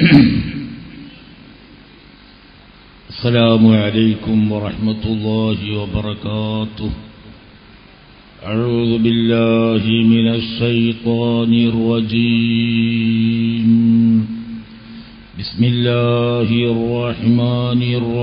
السلام عليكم ورحمة الله وبركاته أعوذ بالله من الشيطان الرجيم بسم الله الرحمن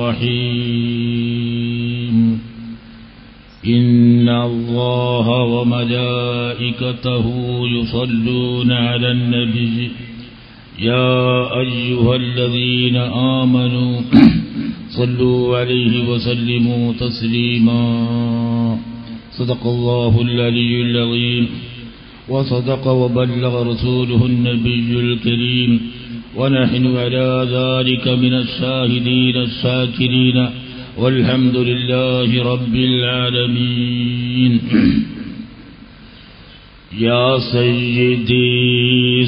الرحيم إن الله وملائكته يصلون على النبي يا أيها الذين آمنوا صلوا عليه وسلموا تسليما صدق الله العلي العظيم وصدق وبلغ رسوله النبي الكريم ونحن على ذلك من الشاهدين الشاكرين والحمد لله رب العالمين يا سيدي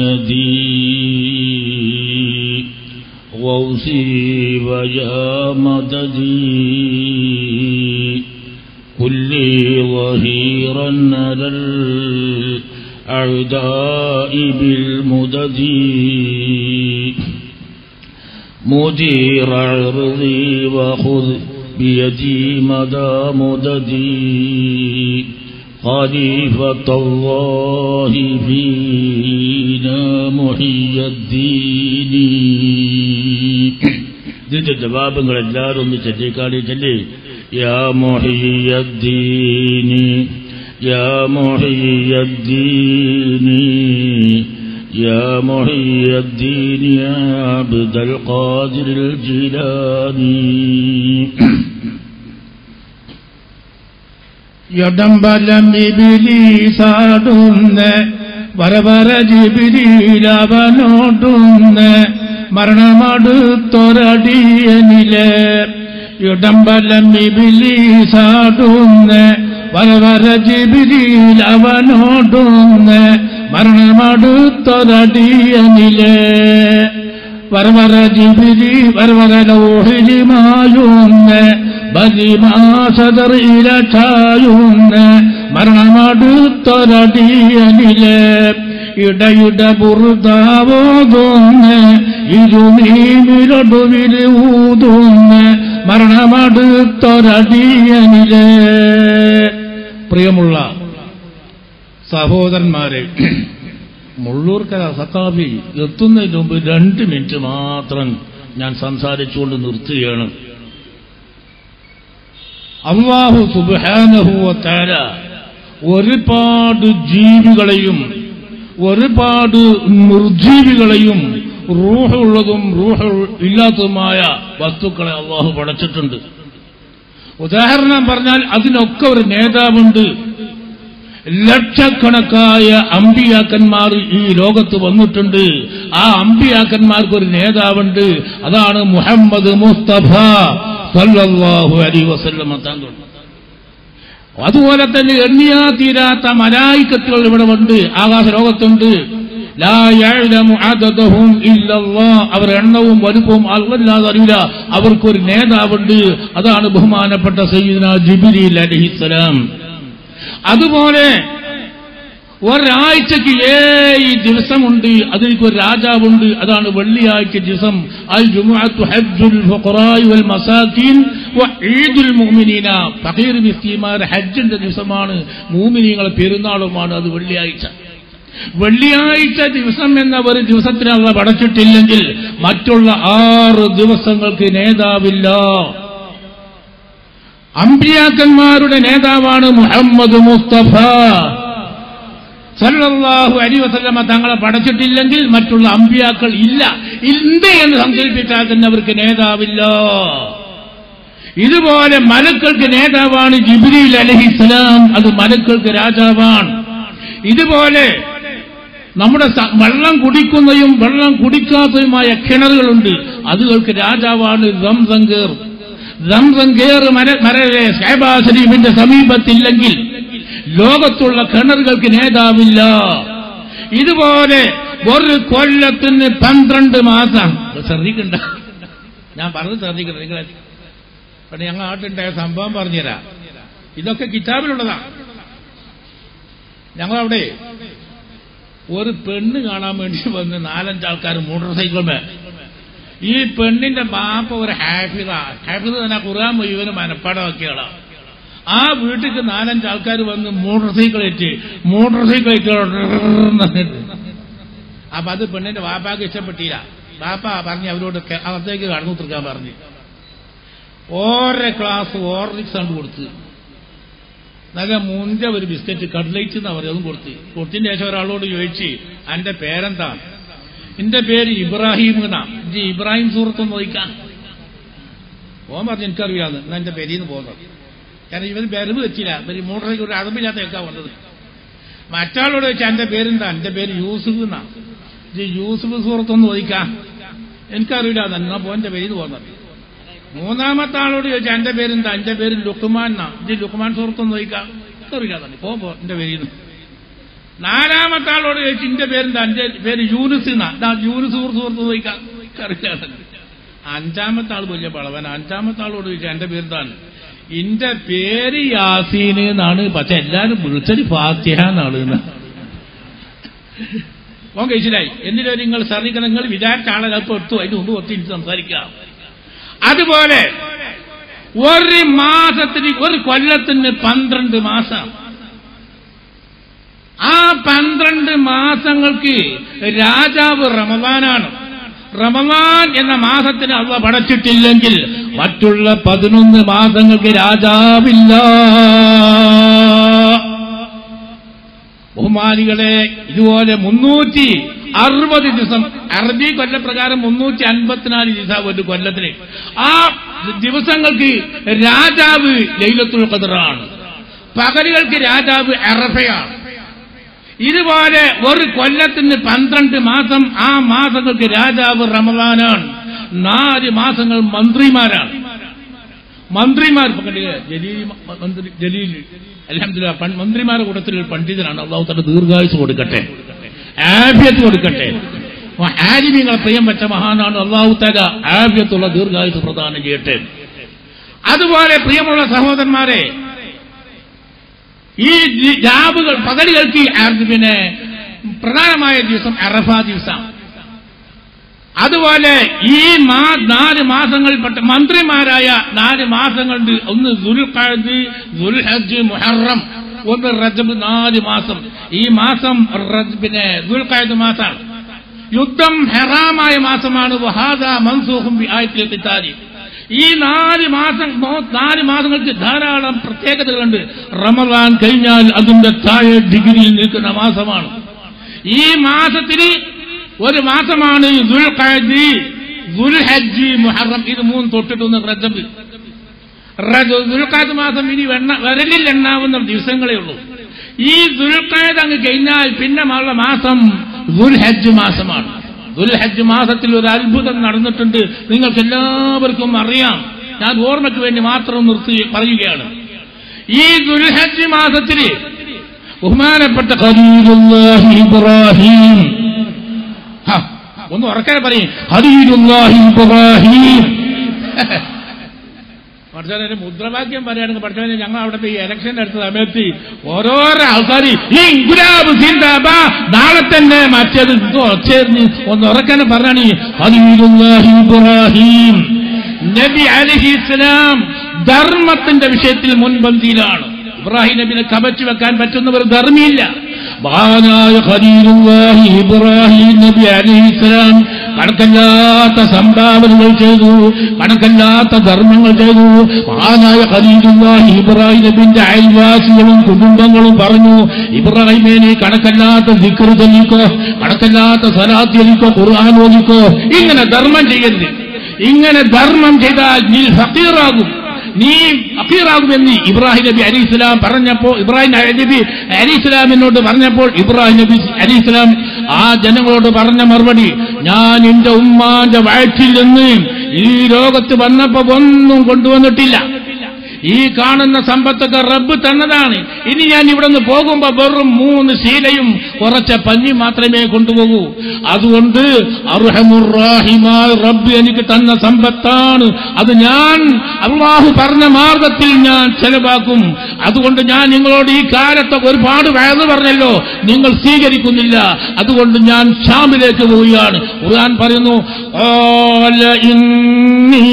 سندي غوثي ويا مددي كلي ظهيرا على الأعداء بالمدد مدير عرضي وخذ بيدي مدى مددي خليفة الله فينا محي الدين ഇതിന്റെ ജവാബുകൾ എല്ലാവരും ഒന്ന് ചൊല്ലിക്കാടി ചൊല്ലി യാ മൊഹിയദ്ദീനി യാ മൊഹിയദ്ദീനി يا محي الدين يا عبد القادر الجيلاني യൊടമ്പലം ഇബിലീസാടുന്ന് വരവര ജിബിലീലവനോടുന്ന് മരണമടുത്തൊരടിയനിലെ യുടമ്പലം ഇബിലീസാടുന്ന് വരവര ജിബിലീലവനോടുന്ന് മരണമടുത്തൊരടിയനിലെ വരവര ജിബിലി വരവര ലോഹിലിമായുന്ന് ബലിമാസതറിയിലൂന്ന് മരണമടുത്തൊരടിയനിലെ ഇടയിട പുറത്താവോതുന്ന് ഇരുമീമിലൊടുവിൽ ഊതുന്ന് മരണമടുത്തൊരടിയനിലെ പ്രിയമുള്ള സഹോദരന്മാരെ മുള്ളൂർക്കര സത്താബി എത്തുന്നതിന് മുമ്പ് രണ്ട് മിനിറ്റ് മാത്രം ഞാൻ സംസാരിച്ചുകൊണ്ട് നിർത്തുകയാണ് അള്ളാഹു സുബാനഹുവത്താര ഒരുപാട് ജീവികളെയും ഒരുപാട് നിർജീവികളെയും റൂഹുള്ളതും റൂഹ ഇല്ലാത്തതുമായ വസ്തുക്കളെ അള്ളാഹു പടച്ചിട്ടുണ്ട് ഉദാഹരണം പറഞ്ഞാൽ അതിനൊക്കെ ഒരു നേതാവുണ്ട് ലക്ഷക്കണക്കായ അമ്പിയാക്കന്മാർ ഈ ലോകത്ത് വന്നിട്ടുണ്ട് ആ അമ്പിയാക്കന്മാർക്ക് ഒരു നേതാവുണ്ട് അതാണ് മുഹമ്മദ് മുസ്തഫ സല്ലല്ലാഹു അലൈഹി വസല്ലമ തങ്ങൾ അതുപോലെ തന്നെ എണ്ണിയാ തീരാത്ത മലായിക്കത്തുകൾ ഇവിടെ ഉണ്ട് ആകാശ ലോകത്തുണ്ട് ലാ യഅലമു അദദഹും ഇല്ലല്ലാഹ് അവർ എണ്ണവും വലുപ്പവും അല്ലാതെ അറിയില്ല അവർക്കൊരു നേതാവുണ്ട് അതാണ് ബഹുമാനപ്പെട്ട സയ്യിദ്ന ജിബ്രീൽ അലൈഹിസ്സലാം അതുപോലെ ഒരാഴ്ചക്ക് ഏഴ് ദിവസമുണ്ട് അതിലേക്ക് ഒരു രാജാവുണ്ട് അതാണ് വെള്ളിയാഴ്ച ദിവസം അൽ ജുമുഅത്തു ഹജ്ജുൽ ഫുഖറായി വൽ മസാകിൻ വ ഈദുൽ മുഅ്മിനീന ഫഖീർ മിസ്കീമാരുടെ ഹജ്ജിന്റെ ദിവസമാണ് മൂമിനീങ്ങളെ പെരുന്നാളുമാണ് അത് വെള്ളിയാഴ്ച വെള്ളിയാഴ്ച ദിവസം എന്ന ഒരു ദിവസത്തിനുള്ള പടച്ചിട്ടില്ലെങ്കിൽ മറ്റുള്ള ആറ് ദിവസങ്ങൾക്ക് നേതാവില്ല അമ്പിയാക്കന്മാരുടെ നേതാവാണ് മുഹമ്മദ് മുസ്തഫ സല്ലല്ലാഹു അലൈഹി വസല്ലമ തങ്ങളെ പടച്ചിട്ടില്ലെങ്കിൽ മറ്റുള്ള അമ്പിയാക്കൾ ഇല്ല ഉണ്ട് എന്ന് സങ്കല്പിച്ചാൽ തന്നെ അവർക്ക് നേതാവില്ല ഇതുപോലെ മലക്കൾക്ക് നേതാവാണ് ജിബ്രീൽ അലഹിസ്സലാം അത് മലക്കൾക്ക് രാജാവാണ് ഇതുപോലെ നമ്മുടെ സ- വെള്ളം കുടിക്കുന്നതും വെള്ളം കുടിക്കാത്തതുമായ കിണറുകളുണ്ട് അതുകൾക്ക് രാജാവാണ് റംസങ്കേർ റംസങ്കേർ മര മരരെ ഷൈബാ ഷരീഫിന്റെ സമീപത്തില്ലെങ്കിൽ ലോകത്തുള്ള കിണറുകൾക്ക് നേതാവില്ല ഇതുപോലെ ഒരു കൊല്ലത്തിന് പന്ത്രണ്ട് മാസം ശ്രദ്ധിക്കണ്ട ഞാൻ പറഞ്ഞത് ശ്രദ്ധിക്കണ്ട നിങ്ങൾ പക്ഷെ ഞങ്ങൾ നാട്ടിലുണ്ടായ സംഭവം പറഞ്ഞുതരാം ഇതൊക്കെ കിതാബിലുള്ളതാ ഞങ്ങളവിടെ ഒരു പെണ്ണ് കാണാൻ വേണ്ടി വന്ന് നാലഞ്ചാൾക്കാർ മോട്ടോർ സൈക്കിളിൽ ഈ പെണ്ണിന്റെ ബാപ്പ ഒരു ഹാഫിദ ഹാഫിദ തന്നെ ഖുർആൻ മുഴുവനും മനപ്പാടമാക്കിയാളാ ആ വീട്ടിക്ക് നാലഞ്ച് ആൾക്കാർ വന്ന് മോട്ടോർ സൈക്കിൾ ഏറ്റ് മോട്ടോർ സൈക്കിൾ ഏറ്റ് അപ്പൊ അത് പെണ്ണിന്റെ വാപ്പാക്ക് ഇഷ്ടപ്പെട്ടില്ല വാപ്പ പറഞ്ഞ് അവരോട് കെ- അകത്തേക്ക് കടന്നു തീർക്കാൻ പറഞ്ഞു ഓരോ ക്ലാസ് ഓർലിക്സ് ആണ് കൊടുത്ത് നല്ല മുഞ്ച ഒരു ബിസ്ക്കറ്റ് കട്ട്ലൈറ്റ് എന്നാ പറയും അതും കൊടുത്ത് കൊടുത്തതിന് ശേഷം ഒരാളോട് ചോദിച്ച് എന്റെ പേരെന്താ എന്റെ പേര് ഇബ്രാഹിം എന്നാ ഇത് ഇബ്രാഹിം സുഹൃത്ത് നോക്കാം ഓൻ പറഞ്ഞു എനിക്കറിയാന്ന് എന്നാ എന്റെ പേരിന്ന് പോകുന്നത് കാരണം ഇവന് ബെരവ് വെച്ചില്ല ഇവര് മോട്ടോർ ഒരു അതമ്പില്ലാത്ത കേൾക്കാ വന്നത് മറ്റാളോട് ചോദിച്ചാൽ എന്റെ പേരെന്താ എന്റെ പേര് യൂസുഫ് എന്നാ ഇത് യൂസുഫ് സുഹൃത്തൊന്ന് ചോദിക്കാം എനിക്കറിയില്ല എന്നാ പോന്റെ പേരിന്ന് പോകുന്നത് മൂന്നാമത്തെ ആളോട് ചോദിച്ചാൽ എന്റെ പേരെന്താ എന്റെ പേര് ലുക്കുമാൻ എന്നാ ഇത് ലുക്കുമാൻ സുഹൃത്തൊന്ന് ചോദിക്കാം എനിക്കറിയില്ല തന്നെ പോ പോ എന്റെ പേരിന്ന് നാലാമത്തെ ആളോട് ചോദിച്ചു എന്റെ പേരെന്താ എന്റെ പേര് യൂനുസ് എന്നാ ദാ യൂനുസ് സുഹൃത്ത് സുഹൃത്ത് ചോദിക്കാം എനിക്കറിയില്ല തന്നെ അഞ്ചാമത്തെ ആൾ വലിയ പളവൻ അഞ്ചാമത്തെ ആളോട് ചോദിച്ചാൽ എന്റെ പേരെന്താണ് എന്റെ പേര് യാസീൻ എന്നാണ് പക്ഷെ എല്ലാരും വിളിച്ചത് ഫാത്തിഹ എന്നാണ് എന്ന്. ഓൻ കഴിച്ചില്ലായി എന്തിനാ നിങ്ങൾ ശ്രദ്ധിക്കണം നിങ്ങൾ വിചാരിച്ച ആളെ അല്പം എടുത്തു അതിന് മുമ്പ് ഒത്തി സംസാരിക്കാം അതുപോലെ ഒരു മാസത്തിന് ഒരു കൊല്ലത്തിന് പന്ത്രണ്ട് മാസം ആ പന്ത്രണ്ട് മാസങ്ങൾക്ക് രാജാവ് റമദാനാണ് റമദാൻ എന്ന മാസത്തിന് അള്ള പടച്ചിട്ടില്ലെങ്കിൽ മറ്റുള്ള പതിനൊന്ന് മാസങ്ങൾക്ക് രാജാവില്ല ബഹുമാനികളെ ഇതുപോലെ മുന്നൂറ്റി അറുപത് ദിവസം അറബി കൊല്ലപ്രകാരം മുന്നൂറ്റി അൻപത്തിനാല് ദിവസം ഒരു കൊല്ലത്തിന് ആ ദിവസങ്ങൾക്ക് രാജാവ് ലൈലത്തുൽ ഖദറാണ് പകലുകൾക്ക് രാജാവ് അറഫയാണ് ഇതുപോലെ ഒരു കൊല്ലത്തിന് പന്ത്രണ്ട് മാസം ആ മാസങ്ങൾക്ക് രാജാവ് റമദാനാണ് നാല് മാസങ്ങൾ മന്ത്രിമാരാണ് മന്ത്രിമാർ ഇപ്പൊ കണ്ടില്ലേ ജലീൽ മ- മന്ത്രി ജലീൽ അലഹമില്ല മന്ത്രിമാരുടെ കൂട്ടത്തിൽ ഒരു പണ്ഡിതനാണ് അള്ളാഹു തന്റെ ദീർഘായുസ് കൊടുക്കട്ടെ ആഭ്യത്ത് കൊടുക്കട്ടെ ആരിമ്യങ്ങളെ പ്രിയം വെച്ച മഹാനാണ് അള്ളാഹു തല ആഭ്യത്തുള്ള ദീർഘായുസ് പ്രദാനം ചെയ്യട്ടെ അതുപോലെ പ്രിയമുള്ള സഹോദരന്മാരെ ഈ ജി- ജാബുകൾ പകലുകൾക്ക് ആ പിന്നെ പ്രധാനമായ ദിവസം അറഫ ദിവസം അതുപോലെ ഈ മാ നാല് മാസങ്ങളിൽപ്പെട്ട മന്ത്രിമാരായ നാല് മാസങ്ങളുണ്ട് ഒന്ന് ദുൽഖഅദ് ദുൽഹജ് മുഹറം ഒന്ന് റജബ് നാല് മാസം ഈ മാസം റജ് പിന്നെ ദുൽഖഅദ് മാസമാണ് യുദ്ധം ഹെറാമായ മാസമാണ് വഹാദ മൻസൂഖും ബി ആയത്തിൽ ഖിതാലി ഈ നാല് മാസം മോ- നാല് മാസങ്ങൾക്ക് ധാരാളം പ്രത്യേകതകളുണ്ട് റമദാൻ കഴിഞ്ഞാൽ അതിന്റെ താഴെ ഡിഗ്രിയിൽ നിൽക്കുന്ന മാസമാണ് ഈ മാസത്തിന് ഒരു മാസമാണ് ദുൽഖഅദ് ദുൽഹജ്ജ് മുഹറം ഇത് മൂന്ന് തൊട്ടിട്ടൊന്ന് റജബ് റജ- ദുൽഖഅദ് മാസം ഇനി വെണ്ണ വിരലിൽ എണ്ണാവുന്ന ദിവസങ്ങളേ ഉള്ളൂ ഈ ദുൽഖഅദ് അങ്ങ് കഴിഞ്ഞാൽ പിന്നെ ഉള്ള മാസം ദുൽഹജ്ജ് മാസമാണ് ദുൽഹജ്ജ് മാസത്തിൽ ഒരു അത്ഭുതം നടന്നിട്ടുണ്ട് നിങ്ങൾക്ക് എല്ലാവർക്കും അറിയാം ഞാൻ ഓർമ്മയ്ക്ക് വേണ്ടി മാത്രം നിർത്തി പറയുകയാണ് ഈ ദുൽഹജ്ജ് മാസത്തില് ബഹുമാനപ്പെട്ട ഖലീലുല്ലാഹി ഇബ്രാഹിം ഹ, ഒന്ന് ഉറക്കെ പറയും ഖലീലുല്ലാഹി ഇബ്രാഹിം പഠിച്ചവനെ മുദ്രാവാക്യം പറയുകയാണെങ്കിൽ പഠിച്ചവനെ ഞങ്ങൾ അവിടെ ഈ ഇലക്ഷൻ എടുത്ത സമയത്ത് ഓരോരോ ആൾക്കാർ ഈ ഗുലാബ് സിന്ദാബാ നാളെ തന്നെ മറ്റേത് എന്തോ ചേർന്ന് ഒന്ന് ഉറക്കാനെ പറഞ്ഞാണ് ഖലീലുല്ലാഹി ഇബ്രാഹിം നബി അലഹി ഇസ്ലാം ധർമ്മത്തിന്റെ വിഷയത്തിൽ മുൻപന്തിയിലാണ് ഇബ്രാഹിം നബിനെ കവച്ചു വെക്കാൻ പറ്റുന്ന ഒരു ധർമ്മിയില്ല മഹാനായ ഖലീലുല്ലാഹി ഇബ്രാഹിം നബി അലൈഹിസ്സലാം കണക്കല്ലാത്ത സംഭാവനകൾ ചെയ്തു കണക്കല്ലാത്ത ധർമ്മങ്ങൾ ചെയ്തു മഹാനായ ഖലീലുല്ലാഹി ഇബ്രാഹിം നബിന്റെ അയൽവാസികളും കുടുംബങ്ങളും പറഞ്ഞു ഇബ്രാഹിമേ നീ കണക്കല്ലാത്ത ദിക്ർ ചൊല്ലിക്കോ കണക്കല്ലാത്ത സലാത്ത് ചൊല്ലിക്കോ ഖുർആൻ ഓദിക്കോ ഇങ്ങനെ ധർമ്മം ചെയ്യരുത് ഇങ്ങനെ ധർമ്മം ചെയ്താൽ നീ ഫക്കീറാകും നീ ഫക്കീറാകുമെന്ന് ഇബ്രാഹിം നബി അലി ഇസ്ലാം പറഞ്ഞപ്പോ ഇബ്രാഹിം നബി അലി ഇസ്ലാമിനോട് പറഞ്ഞപ്പോൾ ഇബ്രാഹിം നബി അലി ഇസ്ലാം ആ ജനങ്ങളോട് പറഞ്ഞ മറുപടി ഞാൻ എന്റെ ഉമ്മാന്റെ വയറ്റിൽ നിന്ന് ഈ ലോകത്ത് വന്നപ്പോ ഒന്നും കൊണ്ടുവന്നിട്ടില്ല ഈ കാണുന്ന സമ്പത്തൊക്കെ റബ്ബ് തന്നതാണ് ഇനി ഞാൻ ഇവിടെ നിന്ന് പോകുമ്പോ വെറും മൂന്ന് ശീലയും കുറച്ച പഞ്ഞി മാത്രമേ കൊണ്ടുപോകൂ അതുകൊണ്ട് അർഹമുറാഹിമായ റബ്ബ് എനിക്ക് തന്ന സമ്പത്താണ് അത് ഞാൻ അള്ളാഹു പറഞ്ഞ മാർഗത്തിൽ ഞാൻ ചെലവാക്കും അതുകൊണ്ട് ഞാൻ നിങ്ങളോട് ഈ കാലത്ത് ഒരുപാട് വയത് പറഞ്ഞല്ലോ നിങ്ങൾ സ്വീകരിക്കുന്നില്ല അതുകൊണ്ട് ഞാൻ ഷാമിലേക്ക് പോവുകയാണ് ഖുർആൻ പറയുന്നു "ഖാല ഇന്നീ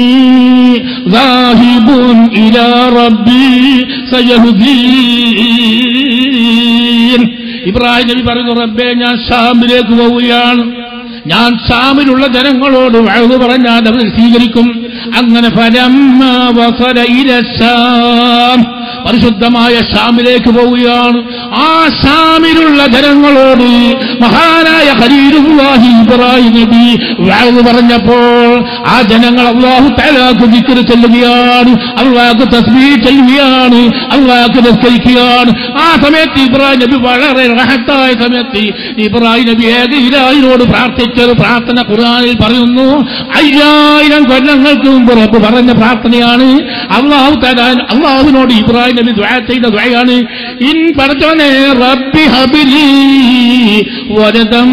ذاهب إلى ربي سيهدين ഇബ്രാഹിം നബി പറഞ്ഞു റബ്ബേ ഞാൻ ഷാമിലേക്ക് പോവുകയാണ് ഞാൻ ഷാമിലുള്ള ജനങ്ങളോട് വഴുതു പറഞ്ഞാൽ അവർ സ്വീകരിക്കും അങ്ങനെ ഫലമ്മ വസല ഇല ഷാം പരിശുദ്ധമായ ഷാമിലേക്ക് പോവുകയാണ് ആ ഷാമിലുള്ള ജനങ്ങളോട് മഹാനായ ഖലീലുല്ലാഹി ഇബ്രാഹിം നബി വഴുതു പറഞ്ഞപ്പോൾ ആ ജനങ്ങൾ അള്ളാഹു തലാക്ക് ദിക്കറ് ചെല്ലുകയാണ് അള്ളാഹ് തസ്ബീ ചെല്ലുകയാണ് അള്ളാഹ് നിസ്കരിക്കുകയാണ് ആ സമയത്ത് ഇബ്രാഹിം നബി വളരെ റഹത്തായ സമയത്ത് ഇബ്രാഹിം നബി ഏക ഇലാഹിനോട് പ്രാർത്ഥിച്ചൊരു പ്രാർത്ഥന ഖുർആനിൽ പറയുന്നു അയ്യായിരം കൊല്ലങ്ങൾക്ക് മുമ്പ് റബ്ബ് പറഞ്ഞ പ്രാർത്ഥനയാണ് അള്ളാഹു തലാൻ അള്ളാഹുവിനോട് ഇബ്രാഹിം നബി ദ്വാ ചെയ്ത ദ്വയാണ് ഇൻ പറഞ്ഞോനെ റബ്ബി ഹബിലി വരദം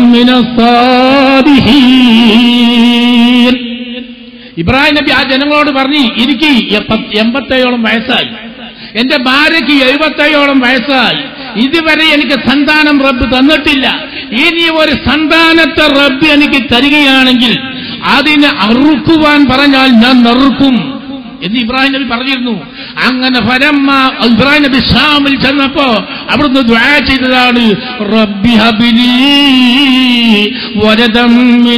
മിനസ്സാലിഹീൻ ഇബ്രാഹിം നബി ആ ജനങ്ങളോട് പറഞ്ഞു എനിക്ക് എപ്പ- എൺപത്തേഴോളം വയസ്സായി എന്റെ ഭാര്യയ്ക്ക് എഴുപത്തേഴോളം വയസ്സായി ഇതുവരെ എനിക്ക് സന്താനം റബ്ബ് തന്നിട്ടില്ല ഇനി ഒരു സന്താനത്തെ റബ്ബ് എനിക്ക് തരികയാണെങ്കിൽ അതിനെ അറുക്കുവാൻ പറഞ്ഞാൽ ഞാൻ നറുക്കും എന്ന് ഇബ്രാഹിം നബി പറഞ്ഞിരുന്നു അങ്ങനെ ഫരമ്മ ഇബ്രാഹിം നബി ഷാമിൽ ചെന്നപ്പോ അവിടുന്ന് ദ്വാ ചെയ്തതാണ് റബ്ബി ഹബിലി വരദം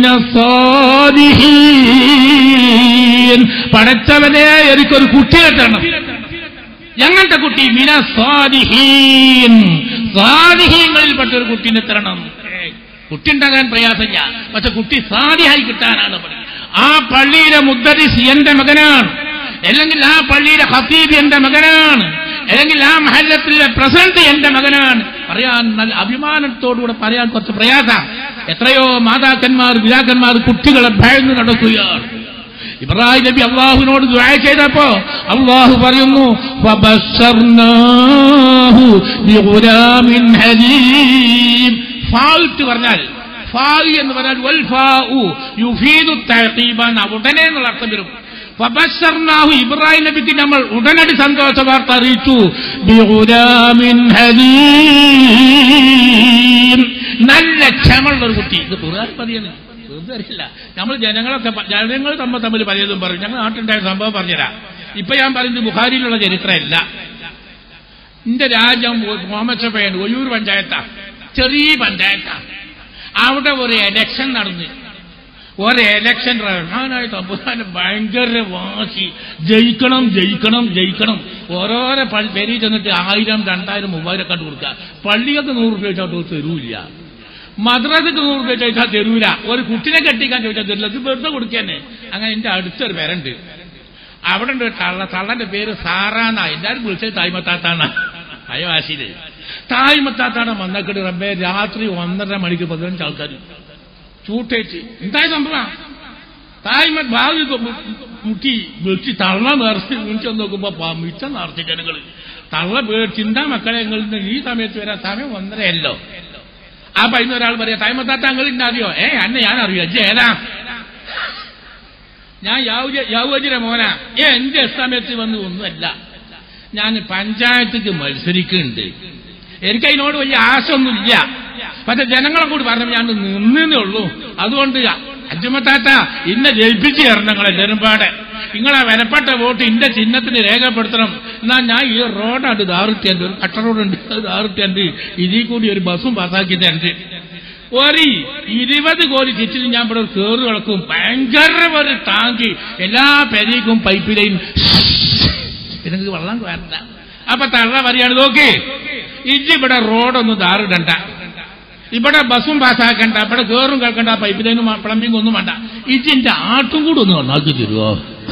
മിനസ്സാലിഹീൻ പടച്ചവനെ എനിക്കൊരു കുട്ടിയെ തരണം ഞങ്ങളുടെ കുട്ടി മിന സ്വാദിഹീൻ സ്വാദിഹീങ്ങളിൽപ്പെട്ട ഒരു കുട്ടീനെ തരണം ഏയ്, കുട്ടി ഉണ്ടാകാൻ പ്രയാസമില്ല പക്ഷെ കുട്ടി സാധിയായി കിട്ടാനാണ് പണി ആ പള്ളിയിലെ മുദ്ദരിസ് എന്റെ മകനാണ് അല്ലെങ്കിൽ ആ പള്ളിയിലെ ഹഫീബ് എന്റെ മകനാണ് അല്ലെങ്കിൽ ആ മഹല്ലത്തിലെ പ്രസിഡന്റ് എന്റെ മകനാണ് പറയാൻ നല്ല അഭിമാനത്തോടുകൂടെ പറയാൻ കുറച്ച് പ്രയാസം എത്രയോ മാതാക്കന്മാർ പിതാക്കന്മാർ കുട്ടികളെ ഭയന്ന് നടക്കുകയാണ് ഇബ്രാഹിം നബി അള്ളാഹുവിനോട് ദുആ ചെയ്തപ്പോ അള്ളാഹു പറയുന്നു "ഫബശ്ശർനാഹു ബിഗുലാമിൻ ഹലീം." ഫാൾട്ട് പറഞ്ഞാൽ ഫായി എന്ന് പറഞ്ഞാൽ വൽ ഫാഉ യുഫീദു തഅഖീബാൻ ഉടനെ എന്നുള്ള അർത്ഥം വരും ഫബശ്ശർനാഹു ഇബ്രാഹിം നബിക്ക് നമ്മൾ ഉടനടി സന്തോഷ വാർത്ത അറിയിച്ചു ബിഗുലാമിൻ ഹലീം നല്ല ക്ഷമയുള്ള ഒരു കുട്ടി ഇത് ഖുർആൻ പതിയാണ് വെറുതെ അറിയില്ല നമ്മൾ ജനങ്ങളൊക്കെ പ- ജനങ്ങൾ തമ്മിൽ തമ്മിൽ പലതും പറയും ഞങ്ങൾ നാട്ടിലുണ്ടായ സംഭവം പറഞ്ഞുതരാം ഇപ്പൊ ഞാൻ പറയുന്നത് ബുഖാരിയിലുള്ള ചരിത്രമല്ല എന്റെ രാജ്യം മോമച്ചപ്പയാണ് ഒയൂർ പഞ്ചായത്താ ചെറിയ പഞ്ചായത്താ അവിടെ ഒരു എലക്ഷൻ നടന്നു ഒരു എലക്ഷൻ റഹ്മാനായ തമ്പുരാന് ഭയങ്കര വാശി ജയിക്കണം ജയിക്കണം ജയിക്കണം ഓരോരോ പള്ളി പേരിൽ ചെന്നിട്ട് ആയിരം രണ്ടായിരം മൂവായിരം കണ്ടു കൊടുക്കുക പള്ളിയൊക്കെ നൂറ് രൂപ ചോദിച്ചാൽ തരൂല്ല മദ്രസക്ക് നൂറ് രൂപ ചോദിച്ചാൽ തരൂല ഒരു കുട്ടിനെ കെട്ടിക്കാൻ ചോദിച്ചാൽ തരില്ല ഇത് വെറുതെ കൊടുക്കാന്നെ അങ്ങനെ എന്റെ അടുത്തൊരു പേരുണ്ട് അവിടെ ഉണ്ട് ഒരു തള്ള തള്ളന്റെ പേര് സാറാന്ന എല്ലാവരും വിളിച്ചത് തായ്മത്താത്താന്ന അയവാശിയില് തായ്മത്താത്താണ് വന്നക്കട് റബ്ബെ രാത്രി ഒന്നര മണിക്ക് പതിനഞ്ച് ആൾക്കാർ ചൂട്ടേച്ച് എന്തായ സംഭവം തായ്മ ഭാവി മുട്ടി വിളിച്ച് തള്ള നേർച്ച് വിളിച്ചു നോക്കുമ്പോ പ- മിച്ചം നേർച്ച ജനങ്ങള് തള്ള ചിന്താ മക്കളെ ഞങ്ങൾ ഇന്ന് ഈ സമയത്ത് വരാൻ സമയം ഒന്നരയല്ലോ ആ പൈന ഒരാൾ പറയാ തായ്മത്താത്ത അങ്ങൾ ഇന്നറിയോ ഏ അന്നെ ഞാൻ അറിയോ അജ്ജ ഏതാ ഞാൻ യാവോജിയുടെ മോനാ ഏ എന്റെ സമയത്ത് വന്ന് ഒന്നുമല്ല ഞാൻ പഞ്ചായത്തിക്ക് മത്സരിക്കുന്നുണ്ട് എനിക്ക് അതിനോട് വലിയ ആശയൊന്നുമില്ല പക്ഷെ ജനങ്ങളെ കൂടി പറഞ്ഞു ഞാൻ നിന്നേ ഉള്ളൂ അതുകൊണ്ട് അജ്ജമത്താത്ത ഇന്നെ ജയിപ്പിച്ച് തരണം നിങ്ങളെ നെരുമ്പാടെ നിങ്ങളെ വിലപ്പെട്ട വോട്ട് ഇന്റെ ചിഹ്നത്തിന് രേഖപ്പെടുത്തണം എന്നാ ഞാൻ ഈ റോഡാണ്ട് ദാറുട്ടിയുണ്ട് ഒരു കട്ട റോഡുണ്ട് അത് ദാറുട്ടിയുണ്ട് ഇതിൽ കൂടി ഒരു ബസ്സും പാസ്സാക്കി തരണ്ട് ഒരു ഇരുപത് കോടി ചുറ്റിൽ ഞാൻ ഇവിടെ ഒരു കേറ് കിടക്കും ഭയങ്കര ഒരു ടാങ്കി എല്ലാ പെരീക്കും പൈപ്പ് ലൈൻ ഇതിനക്ക് വെള്ളം വരണ്ട അപ്പൊ തള്ള പറയാണ് നോക്കി ഇജ്ജ് ഇവിടെ റോഡൊന്നും ദാറിടണ്ട ഇവിടെ ബസ്സും പാസ്സാക്കണ്ട ഇവിടെ കേറും കേൾക്കണ്ട പൈപ്പ് ലൈനും പ്ലംബിംഗ് ഒന്നും വേണ്ട ഇജ്ജിന്റെ ആട്ടും കൂടെ ഒന്ന് നന്നാക്കി തരുമോ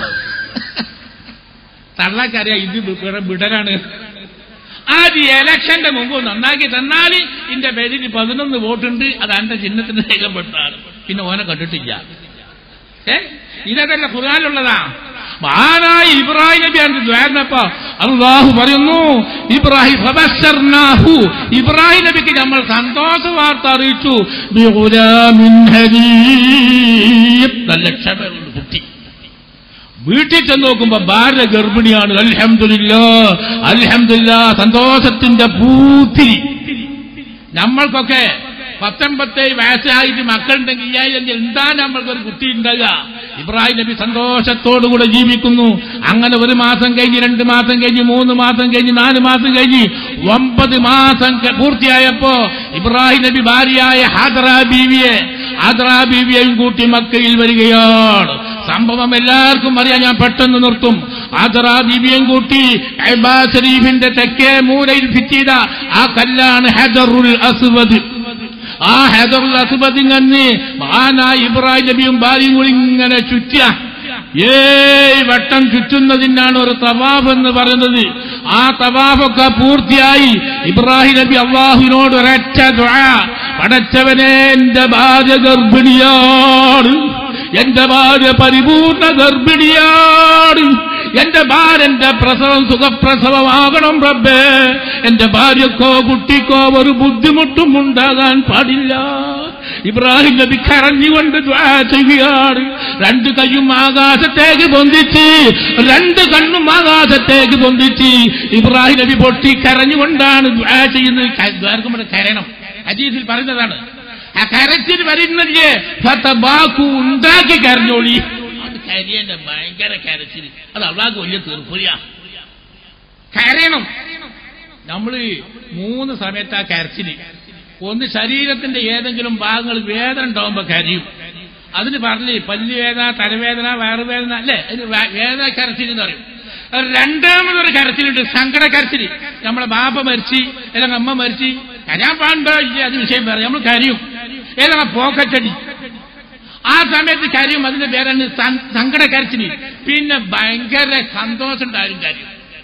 തള്ളക്കറിയാം ഇത് ഇവിടെ വിടരാണ് ആദ്യ ഇലക്ഷന്റെ മുമ്പ് നന്നാക്കി തന്നാൽ ഇന്റെ പേരിൽ പതിനൊന്ന് വോട്ടുണ്ട് അത് എന്റെ ചിഹ്നത്തിന് രേഖപ്പെട്ടാണ് പിന്നെ ഓനെ കണ്ടിട്ടില്ല ഏ ഇതല്ല ഖുർആാനുള്ളതാ മഹാനായ ഇബ്രാഹിം നബി ആണ് ദ്വാരനപ്പ അള്ളാഹു പറയുന്നു ഇബ്രാഹിം ഫബശ്ശർനാഹു. ഇബ്രാഹിം നബിക്ക് നമ്മൾ സന്തോഷ വാർത്ത അറിയിച്ചു ബിഗുലാമിൻ ഹലീം. നല്ല ക്ഷമയുള്ള കുട്ടി വീട്ടിൽ ചെന്ന് നോക്കുമ്പോ ഭാര്യ ഗർഭിണിയാണ് അൽഹംദുലില്ല അൽഹംദുലില്ല സന്തോഷത്തിന്റെ പൂത്തിരി നമ്മൾക്കൊക്കെ പത്തൊമ്പത്തേഴ് വയസ്സായിട്ട് മക്കളുണ്ടെങ്കിൽ ഇല്ലായെങ്കിൽ എന്താ നമ്മൾക്ക് ഒരു കുട്ടി ഉണ്ടാകുക ഇബ്രാഹിം നബി സന്തോഷത്തോടുകൂടെ ജീവിക്കുന്നു അങ്ങനെ ഒരു മാസം കഴിഞ്ഞ് രണ്ട് മാസം കഴിഞ്ഞ് മൂന്ന് മാസം കഴിഞ്ഞ് നാല് മാസം കഴിഞ്ഞ് ഒമ്പത് മാസം ക- പൂർത്തിയായപ്പോ ഇബ്രാഹിം നബി ഭാര്യയായ ഹാദറ ബീവിയെ ഹാദറ ബീവിയെയും കൂട്ടി മക്കയിൽ വരികയാണ് സംഭവം എല്ലാവർക്കും അറിയാം ഞാൻ പെട്ടെന്ന് നിർത്തും ആദറാ ബീബിയും കൂട്ടി അബാ ഷരീഫിന്റെ തെക്കേ മൂലയിൽ ഫിറ്റ് ചെയ്ത ആ കല്ലാണ് ഹജറുൽ അസ്വദ് ആ ഹജറുൽ അസ്വദ് ഇങ്ങനെ മഹാനായ ഇബ്രാഹിം നബിയും ഭാര്യയും കൂടി ഇങ്ങനെ ചുറ്റിയ ഏയ് വട്ടം ചുറ്റുന്നതിനാണ് ഒരു തവാഫ് എന്ന് പറയുന്നത് ആ തവാഫൊക്കെ പൂർത്തിയായി ഇബ്രാഹിം നബി അള്ളാഹുവിനോട് ഒരൊറ്റ ദുആ പടച്ചവനെ എന്റെ ഭാര്യ ഗർഭിണിയാണ് എന്റെ ഭാര്യ പരിപൂർണ ഗർഭിണിയാണ് എന്റെ ഭാര്യന്റെ പ്രസവം സുഖപ്രസവമാകണം റബ്ബേ എന്റെ ഭാര്യക്കോ കുട്ടിക്കോ ഒരു ബുദ്ധിമുട്ടും ഉണ്ടാകാൻ പാടില്ല ഇബ്രാഹിം നബി കരഞ്ഞുകൊണ്ട് ദ്വാ ചെയ്യുകയാണ് രണ്ട് കൈയും ആകാശത്തേക്ക് പൊന്തിച്ച് രണ്ട് കണ്ണും ആകാശത്തേക്ക് പൊന്തിച്ച് ഇബ്രാഹിം നബി പൊട്ടി കരഞ്ഞുകൊണ്ടാണ് ദ്വാ ചെയ്യുന്നത് ക- ദ്വാരക്കുമ്പോൾ കരയണം അജീസിൽ പറയുന്നതാണ് ആ കരച്ചിൽ വരുന്നില്ലേ ഫതബാക്കു ഉണ്ടാക്കി കരഞ്ഞോളി അത് കരിയന്റെ ഭയങ്കര കരച്ചിൽ അത് അവളാക്ക് വലിയ തീർപ്പുരിയാ കരയണം നമ്മള് മൂന്ന് സമയത്ത് ആ കരച്ചില് ഒന്ന് ശരീരത്തിന്റെ ഏതെങ്കിലും ഭാഗങ്ങൾ വേദന ഉണ്ടാവുമ്പോ കരയും അതിന് പറഞ്ഞ് പല്ല് വേദന തലവേദന വയറുവേദന അല്ലേ അതിന് വേ- വേദന കരച്ചിൽ എന്ന് പറയും അത് രണ്ടാമതൊരു കരച്ചിലുണ്ട് സങ്കട കരച്ചിൽ നമ്മളെ ബാപ്പ മരിച്ച് അല്ലെങ്കിൽ അമ്മ മരിച്ച് കരയാൻ പാടുണ്ടോ ഇല്ല അത് വിഷയം പറയാം നമ്മൾ കരയും ഏതാണ് പോക്കറ്റടി ആ സമയത്ത് കരയും അതിന്റെ പേരാണ് സൻ- സങ്കട കരച്ചിൽ പിന്നെ ഭയങ്കര സന്തോഷം ഉണ്ടായാലും കാര്യം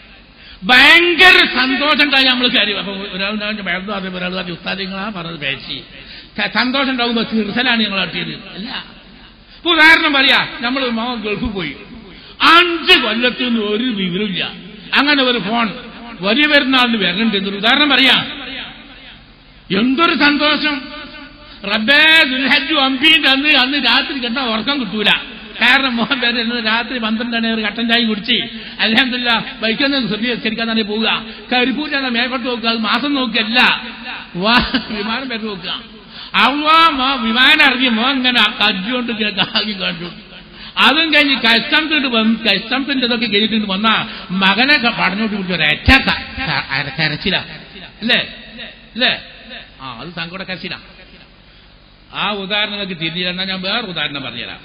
ഭയങ്കര സന്തോഷം ഉണ്ടായി നമ്മൾ കാര്യം അപ്പൊ ഒരാൾ വേണ്ട അതെ ഒരാൾ പറഞ്ഞു ഉസ്താദ് നിങ്ങളാ പറഞ്ഞത് പേച്ചി ക- സന്തോഷം ഉണ്ടാകുമ്പോ തീർച്ചലാണ് ഞങ്ങൾ നടത്തിയത് അല്ല ഇപ്പൊ ഉദാഹരണം പറയാ നമ്മൾ മോൻ ഗൾഫിൽ പോയി അഞ്ച് കൊല്ലത്തിൽ നിന്ന് ഒരു വിവരമില്ല അങ്ങനെ ഒരു ഫോൺ വലിയ പെരുന്നാളിന് വരണ്ട് എന്നൊരു ഉദാഹരണം പറയാ എന്തൊരു സന്തോഷം റബ്ബേ ദുൽഹജ്ജു അമ്പീന്റെ അന്ന് അന്ന് രാത്രി കണ്ട ഉറക്കം കിട്ടൂല കാരണം മോഹൻ പേര് ഇന്ന് രാത്രി പന്ത്രണ്ടാണ് ഒരു കട്ടൻ ചായ കുടിച്ച് അലഹമില്ല ബൈക്കൊന്നും ശ്രദ്ധിക്കാൻ തന്നെ പോവുക കരിപ്പൂറ്റാണ് മേൽക്കോട്ട് നോക്കുക അത് മാസം നോക്കിയല്ല വാ വിമാനം പേര് നോക്കുക അവ മോ വിമാനം ഇറങ്ങി മോ ഇങ്ങനെ കജ്ജുകൊണ്ട് കാക്കി കണ്ടു അതും കഴിഞ്ഞ് കസ്റ്റംസിട്ട് വന്ന് കസ്റ്റംസിന്റെ ഇതൊക്കെ കഴിഞ്ഞിട്ട് വന്ന മകനെ ക- പഠനോട്ട് പിടിച്ച ഒരൊറ്റ ക- ക- അര- കരച്ചില അല്ലേ അല്ലേ ആ അത് സങ്കട കരച്ചില ആ ഉദാഹരണങ്ങൾക്ക് തിരിഞ്ഞിരുന്നാൽ ഞാൻ വേറെ ഉദാഹരണം പറഞ്ഞുതരാം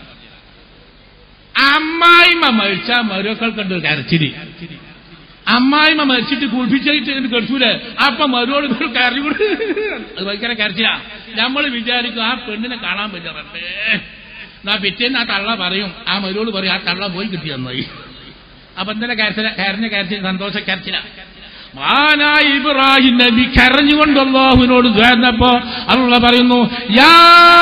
അമ്മായിമ്മ മരിച്ച മരുക്കൾക്കുണ്ട് ഒരു കരച്ചിരി അമ്മായിമ്മ മരിച്ചിട്ട് കുളിപ്പിച്ചിട്ട് കടിച്ചൂലെ അപ്പൊ മരുവോട് കരഞ്ഞു അത് ഭയങ്കര കരച്ചില നമ്മൾ വിചാരിക്കും ആ പെണ്ണിനെ കാണാൻ പറ്റിയ റബ്ബേ എന്നാ പിറ്റേന്ന് ആ തള്ള പറയും ആ മരുവോട് പറയും ആ തള്ള പോയി കിട്ടി നന്നായി അപ്പൊ എന്തിനാ കരച്ചില കരഞ്ഞ കരച്ചിൽ സന്തോഷ കരച്ചില മാനായ ഇബ്രാഹിം നബി കരഞ്ഞുകൊണ്ട് അള്ളാഹുവിനോട് ചേർന്നപ്പോ അള്ള പറയുന്നു യാ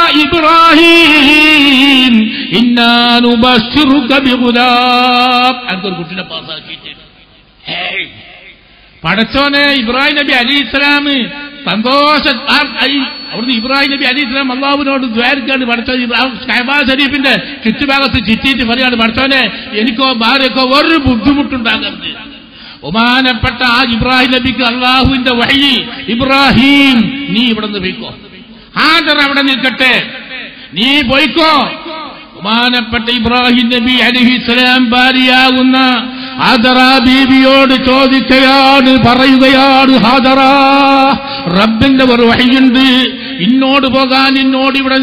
ഇബ്രാഹിം ഇന്നാനുബശ്ശിറുക ബിഗുലാം അതൊരു കുട്ടിനെ പാസ്സാക്കിയിട്ട് ഹേയ് പടച്ചോനെ ഇബ്രാഹിം നബി അലി ഇസ്ലാം സന്തോഷ ആ- ഈ അവിടുന്ന് ഇബ്രാഹിം നബി അലി ഇസ്ലാം അള്ളാഹുവിനോട് ദ്വാരിക്കാണ് പഠിച്ചത് ഷഹബാ ഷരീഫിന്റെ ചുറ്റുഭാഗത്ത് ചിറ്റിയിട്ട് പറയാണ് പഠിച്ചോനെ എനിക്കോ ഭാര്യക്കോ ഒരു ബുദ്ധിമുട്ടുണ്ടാകരുത് ഒമാനപ്പെട്ട ആ ഇബ്രാഹിം നബിക്ക് അള്ളാഹുവിന്റെ വഴി ഇബ്രാഹിം നീ ഇവിടെ നിന്ന് പോയിക്കോ ഹാജർ അവിടെ നിൽക്കട്ടെ നീ പോയിക്കോ ബഹുമാനപ്പെട്ട ഇബ്രാഹിം നബി അലിഹിസ്ലാം ഭാര്യയാകുന്ന ഹാദറ ബീബിയോട് ചോദിക്കുകയാണ് പറയുകയാണ് ഹാദറ റബ്ബിന്റെ ഒരു വഴിയുണ്ട് ഇന്നോട് പോകാൻ ഇന്നോട് ഇവിടെ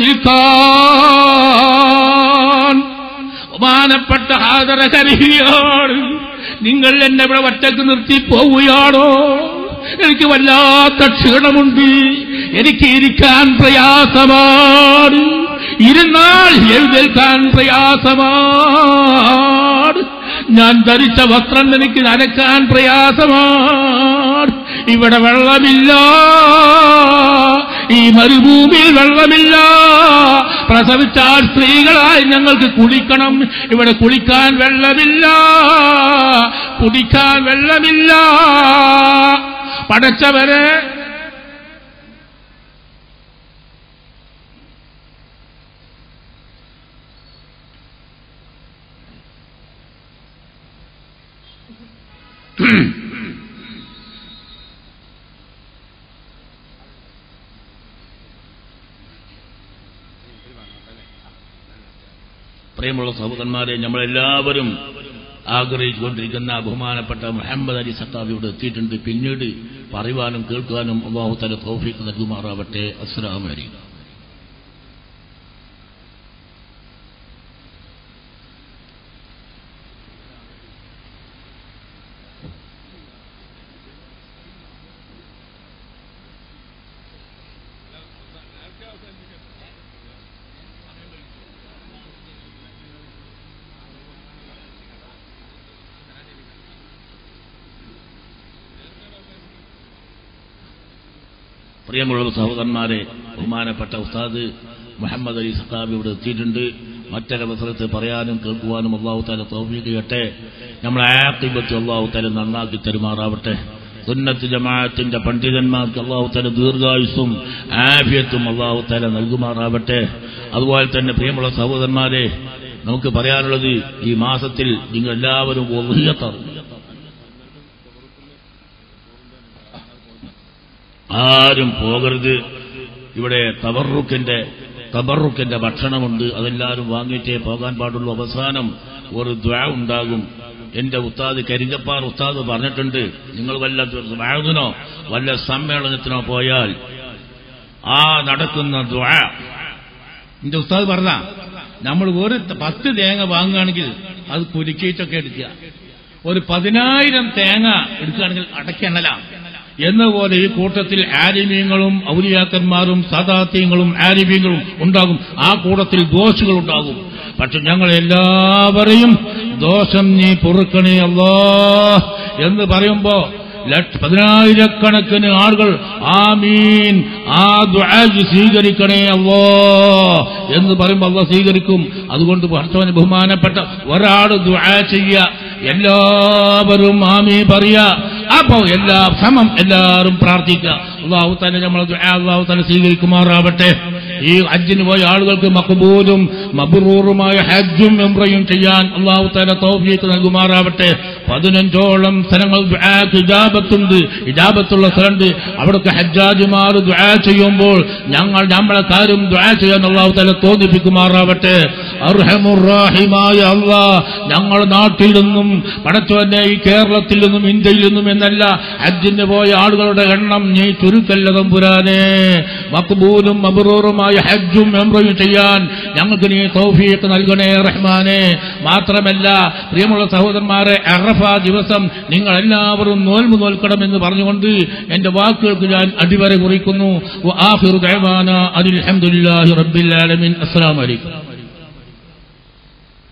നിൽക്കാൻ ബഹുമാനപ്പെട്ട ഹാദറ കരുകയാണ് നിങ്ങൾ എന്നെ ഇവിടെ ഒറ്റക്ക് നിർത്തി പോവുകയാണോ എനിക്ക് വല്ലാത്ത ക്ഷീണമുണ്ട് എനിക്ക് ഇരിക്കാൻ പ്രയാസമാണ് ഇരുന്നാൽ എഴുന്നേൽക്കാൻ പ്രയാസമാണ് ഞാൻ ധരിച്ച വസ്ത്രം എനിക്ക് നനക്കാൻ പ്രയാസമാണ് ഇവിടെ വെള്ളമില്ല ഈ മരുഭൂമിയിൽ വെള്ളമില്ല പ്രസവിച്ചാൽ സ്ത്രീകളായി ഞങ്ങൾക്ക് കുളിക്കണം ഇവിടെ കുളിക്കാൻ വെള്ളമില്ല കുടിക്കാൻ വെള്ളമില്ല പടച്ചവരെ പ്രിയമുള്ള സഹോദരന്മാരെ നമ്മളെല്ലാവരും ആഗ്രഹിച്ചുകൊണ്ടിരിക്കുന്ന ബഹുമാനപ്പെട്ട മുഹമ്മദ് അലി സത്താബിയോട് എത്തിയിട്ടുണ്ട് പിന്നീട് പറയുവാനും കേൾക്കാനും അള്ളാഹു തല തോഫിക്ക് നൽകുമാറാവട്ടെ അസ്സലാമു അലൈക്കും പ്രിയമുള്ള സഹോദരന്മാരെ ബഹുമാനപ്പെട്ട ഉസ്താദ് മുഹമ്മദ് അലി സത്താബ് ഇവിടെ എത്തിയിട്ടുണ്ട് മറ്റൊരവസരത്ത് പറയാനും കേൾക്കുവാനും അള്ളാഹു താല തൗഫീഖ് ചെയ്യട്ടെ നമ്മളെ ആക്കിബത്ത് അള്ളാഹു താല നന്നാക്കി തരുമാറാവട്ടെ സുന്നത്ത് ജമാഅത്തിന്റെ പണ്ഡിതന്മാർക്ക് അള്ളാഹു താല ദീർഘായുസ്സും ആഫിയത്തും അള്ളാഹു താല നൽകുമാറാവട്ടെ അതുപോലെ തന്നെ പ്രിയമുള്ള സഹോദരന്മാരെ നമുക്ക് പറയാനുള്ളത് ഈ മാസത്തിൽ നിങ്ങൾ എല്ലാവരും ഒളിയത്തറും ആരും പോകരുത് ഇവിടെ തബറുക്കിന്റെ തബറുക്കിന്റെ ഭക്ഷണമുണ്ട് അതെല്ലാവരും വാങ്ങിയിട്ടേ പോകാൻ പാടുള്ളൂ അവസാനം ഒരു ദ്വാ ഉണ്ടാകും എന്റെ ഉസ്താദ് കരിങ്കപ്പാർ ഉസ്താദ് പറഞ്ഞിട്ടുണ്ട് നിങ്ങൾ വല്ല വാഴുതിനോ വല്ല സമ്മേളനത്തിനോ പോയാൽ ആ നടക്കുന്ന ദ്വാ എന്റെ ഉസ്താദ് പറഞ്ഞ നമ്മൾ ഒരു പത്ത് തേങ്ങ വാങ്ങുകയാണെങ്കിൽ അത് കുലുക്കിയിട്ടൊക്കെ എടുക്കുക ഒരു പതിനായിരം തേങ്ങ എടുക്കുകയാണെങ്കിൽ അടയ്ക്കണല എന്നപോലെ ഈ കൂട്ടത്തിൽ ആരിമീങ്ങളും ഔലിയാക്കന്മാരും സദാത്യങ്ങളും ആരിമീങ്ങളും ഉണ്ടാകും ആ കൂട്ടത്തിൽ ദോഷുകൾ ഉണ്ടാകും പക്ഷെ ഞങ്ങൾ എല്ലാവരെയും ദോഷം നീ പൊറുക്കണേ അല്ലോ എന്ന് പറയുമ്പോ ലക്ഷ പതിനായിരക്കണക്കിന് ആളുകൾ ആമീൻ ആ ദുആ സ്വീകരിക്കണേ അല്ലോ എന്ന് പറയുമ്പോൾ അള്ള സ്വീകരിക്കും അതുകൊണ്ട് ഭർത്തവന് ബഹുമാനപ്പെട്ട ഒരാൾ ദുആ ചെയ്യുക എല്ലാവരും ആമീ പറയുക അപ്പോ എല്ലാ സമം എല്ലാവരും പ്രാർത്ഥിക്കുക അള്ളാഹു തന്നെ നമ്മൾ അള്ളാഹു തന്നെ സ്വീകരിക്കുമാറാവട്ടെ ഈ ഹജ്ജിന് പോയ ആളുകൾക്ക് മക്ബൂലും മബ്റൂറുമായ ഹജ്ജും എംറയും ചെയ്യാൻ അള്ളാഹു തല തൗഫീക്ക് നൽകുമാറാവട്ടെ പതിനഞ്ചോളം സ്ഥലങ്ങൾ ദുആക്ക് ഇജാബത്തുണ്ട് ഇജാബത്തുള്ള സ്ഥലമുണ്ട് അവിടൊക്കെ ഹജ്ജാജിമാർ ദുആ ചെയ്യുമ്പോൾ ഞങ്ങൾ നമ്മളെ കാര്യം ദുആ ചെയ്യാൻ അള്ളാഹു തല തോന്നിപ്പിക്കുമാറാവട്ടെ അർഹമുറാഹിമായ അള്ളാഹ് ഞങ്ങളുടെ നാട്ടിൽ നിന്നും പടച്ചവന്റെ ഈ കേരളത്തിൽ നിന്നും ഇന്ത്യയിൽ നിന്നും എന്നല്ല ഹജ്ജിന് പോയ ആളുകളുടെ എണ്ണം നീ ചുരുക്കല്ല തമ്പുരാനെ മക്ബൂലും മബറൂറുമായ ഹജ്ജും മെമ്രയും ചെയ്യാൻ ഞങ്ങൾക്ക് നീ തൗഫീഖ് നൽകണേ റഹ്മാനെ മാത്രമല്ല പ്രിയമുള്ള സഹോദരന്മാരെ അറഫ ദിവസം നിങ്ങൾ എല്ലാവരും നോൽമു നോൽക്കണമെന്ന് പറഞ്ഞുകൊണ്ട് എന്റെ വാക്കുകൾക്ക് ഞാൻ അടിവര കുറിക്കുന്നു വ ആഖിറു ദഅവാന അനിൽ ഹംദുലില്ലാഹി റബ്ബിൽ ആലമീൻ അസ്സലാമു അലൈക്കും